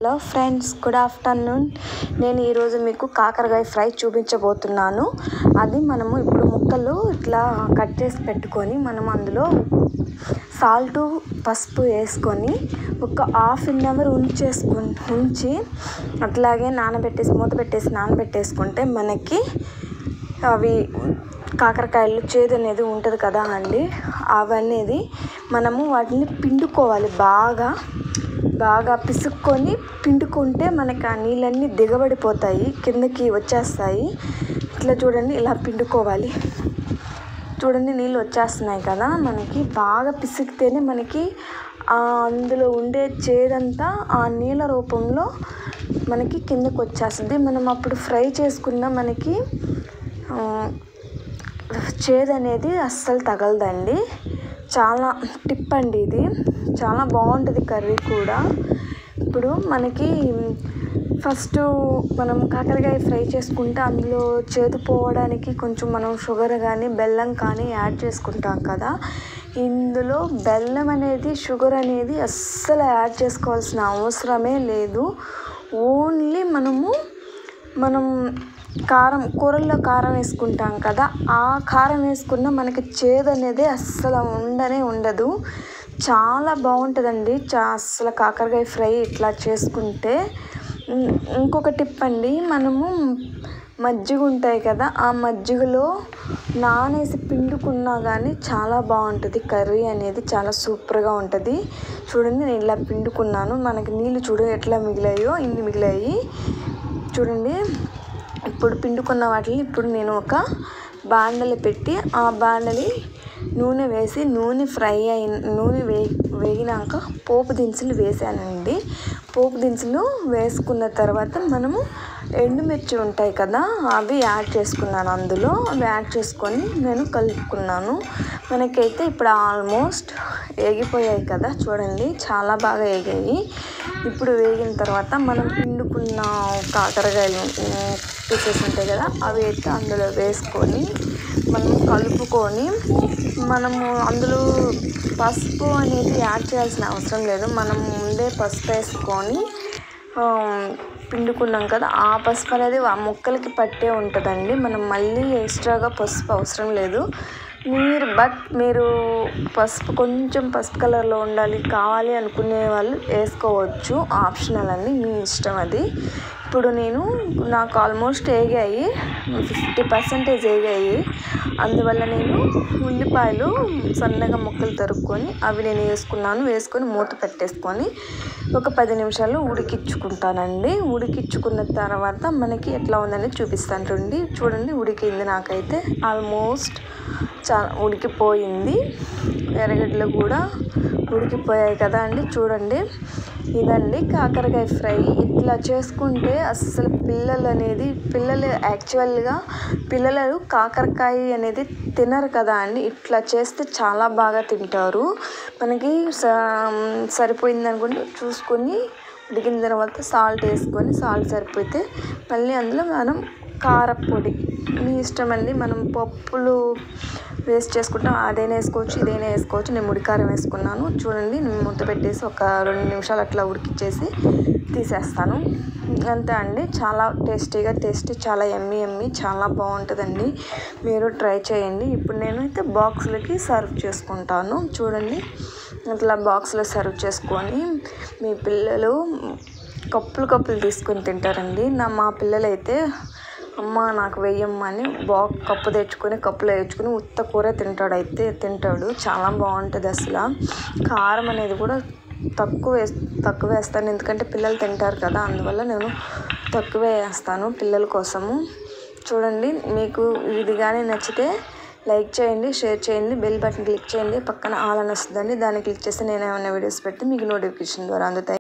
hello friends good afternoon నేను ఈరోజు మీకు కాకరకాయ ఫ్రై చూపించబోతున్నాను అది మనము ఇప్పుడు ముక్కలు ఇట్లా కట్ చేసి పెట్టుకొని మనం అందులో సాల్ట్ పసుపు వేసుకొని ఒక హాఫ్ అన్ అవర్ ఉంచేసుకొని ఉంచి అట్లాగే నానబెట్టేసి మూత పెట్టేసి నానబెట్టేసుకుంటే మనకి అవి కాకరకాయలు చేదు అనేది ఉంటుంది కదా అండి అవనేది మనము వాటిని పిండుకోవాలి బాగా బాగా పిసుక్కొని పిండుకుంటే మనకి ఆ నీళ్ళన్నీ దిగబడిపోతాయి కిందకి వచ్చేస్తాయి ఇట్లా చూడండి ఇలా పిండుకోవాలి చూడండి నీళ్ళు వచ్చేస్తున్నాయి కదా మనకి బాగా పిసికితేనే మనకి అందులో ఉండే చేదంతా ఆ నీళ్ళ రూపంలో మనకి కిందకు వచ్చేస్తుంది మనం అప్పుడు ఫ్రై చేసుకున్న మనకి చేదు అనేది అస్సలు తగలదండి చాలా టిప్ అండి ఇది చాలా బాగుంటుంది కర్రీ కూడా ఇప్పుడు మనకి ఫస్ట్ మనం కాకరకాయ ఫ్రై చేసుకుంటే అందులో చేదు పోవడానికి కొంచెం మనం షుగర్ కానీ బెల్లం కానీ యాడ్ చేసుకుంటాం కదా ఇందులో బెల్లం అనేది షుగర్ అనేది అస్సలు యాడ్ చేసుకోవాల్సిన అవసరమే లేదు ఓన్లీ మనము మనం కారం కూరల్లో కారం వేసుకుంటాం కదా ఆ కారం వేసుకున్న మనకి చేదు అనేది అస్సలు ఉండనే ఉండదు చాలా బాగుంటుందండి చా అస్సలు కాకరకాయ ఫ్రై ఇట్లా చేసుకుంటే ఇంకొక టిప్ అండి మనము మజ్జిగ ఉంటాయి కదా ఆ మజ్జిగలో నానేసి పిండుకున్నా కానీ చాలా బాగుంటుంది కర్రీ అనేది చాలా సూపర్గా ఉంటుంది చూడండి నేను ఇలా పిండుకున్నాను మనకి నీళ్ళు చూడు ఎట్లా మిగిలాయో ఇన్ని మిగిలాయి చూడండి ఇప్పుడు పిండుకున్న వాటిని ఇప్పుడు నేను ఒక బాండలి పెట్టి ఆ బాండలి నూనె వేసి నూనె ఫ్రై అయిన నూనె వే వేగినాక పోపు దినుసులు వేసానండి పోపు దినుసులు వేసుకున్న తర్వాత మనము ఎండుమిర్చి ఉంటాయి కదా అవి యాడ్ చేసుకున్నాను అందులో అవి యాడ్ చేసుకొని నేను కలుపుకున్నాను మనకైతే ఇప్పుడు ఆల్మోస్ట్ వేగిపోయాయి కదా చూడండి చాలా బాగా వేగాయి ఇప్పుడు వేగిన తర్వాత మనం పిండుకున్న కాకరకాయలు పీసెస్ ఉంటాయి కదా అవి అయితే అందులో వేసుకొని మనం కలుపుకొని మనము అందులో పసుపు అనేది యాడ్ చేయాల్సిన అవసరం లేదు మనం ముందే పసుపు వేసుకొని పిండుకున్నాం కదా ఆ పసుపు అనేది ఆ ముక్కలకి పట్టే ఉంటుందండి మనం మళ్ళీ ఎక్స్ట్రాగా పసుపు అవసరం లేదు మీరు బట్ మీరు పసుపు కొంచెం పసుపు కలర్లో ఉండాలి కావాలి అనుకునే వాళ్ళు వేసుకోవచ్చు ఆప్షనల్ అండి మీ ఇష్టం అది ఇప్పుడు నేను నాకు ఆల్మోస్ట్ వేగాయి ఫిఫ్టీ పర్సెంటేజ్ వేగాయి అందువల్ల నేను ఉల్లిపాయలు సన్నగా ముక్కలు తరుక్కొని అవి నేను వేసుకున్నాను వేసుకొని మూత పెట్టేసుకొని ఒక పది నిమిషాలు ఉడికించుకుంటానండి ఉడికించుకున్న తర్వాత మనకి ఎట్లా ఉందని చూపిస్తాను చూడండి చూడండి ఉడికింది నాకైతే ఆల్మోస్ట్ చాలా ఉడికిపోయింది ఎర్రగడ్డలు కూడా ఉడికిపోయాయి కదా అండి చూడండి ఇదండి కాకరకాయ ఫ్రై ఇట్లా చేసుకుంటే అస్సలు పిల్లలు అనేది పిల్లలు యాక్చువల్గా పిల్లలు కాకరకాయ అనేది తినరు కదా అండి ఇట్లా చేస్తే చాలా బాగా తింటారు మనకి సరిపోయింది అనుకుంటే చూసుకొని ఉడికిన తర్వాత సాల్ట్ వేసుకొని సాల్ట్ సరిపోతే మళ్ళీ అందులో మనం కారపొడి మీ ఇష్టం అండి మనం పప్పులు వేస్ట్ చేసుకుంటాం అదైనా వేసుకోవచ్చు ఇదైనా వేసుకోవచ్చు నేను ముడికారం వేసుకున్నాను చూడండి నేను మూత పెట్టేసి ఒక రెండు నిమిషాలు అట్లా ఉడికిచ్చేసి తీసేస్తాను అంతే అండి చాలా టేస్టీగా టేస్టీ చాలా ఎమ్మి ఎమ్మి చాలా బాగుంటుందండి మీరు ట్రై చేయండి ఇప్పుడు నేను అయితే బాక్స్లకి సర్వ్ చేసుకుంటాను చూడండి అట్లా బాక్స్లో సర్వ్ చేసుకొని మీ పిల్లలు కప్పులు కప్పులు తీసుకొని తింటారండి నా మా పిల్లలైతే అమ్మ నాకు వెయ్యమ్మ అని బాగా కప్పు తెచ్చుకొని కప్పులో తెచ్చుకొని ఉత్త కూర తింటాడు అయితే తింటాడు చాలా బాగుంటుంది అసలు కారం అనేది కూడా తక్కువ వేస్ తక్కువ వేస్తాను ఎందుకంటే పిల్లలు తింటారు కదా అందువల్ల నేను తక్కువే వేస్తాను పిల్లల కోసము చూడండి మీకు ఇది కానీ నచ్చితే లైక్ చేయండి షేర్ చేయండి బెల్ బటన్ క్లిక్ చేయండి పక్కన ఆల్ అని వస్తుందండి దాన్ని క్లిక్ చేస్తే నేను ఏమైనా వీడియోస్ పెడితే మీకు నోటిఫికేషన్ ద్వారా అందుతాయి